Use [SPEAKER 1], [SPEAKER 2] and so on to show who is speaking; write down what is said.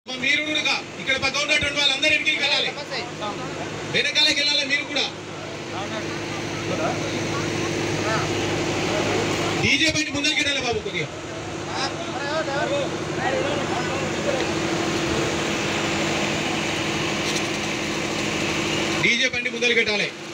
[SPEAKER 1] మీరు కూడా ఇక్కడ పక్క ఉన్నటువంటి వాళ్ళందరూ ఇంటికి వెళ్ళాలి వెనకాలకి వెళ్ళాలి మీరు కూడా డీజే బండి ముందరికి వెళ్ళాలి బాబు కొద్దిగా డీజే బండి ముందరికి పెట్టాలి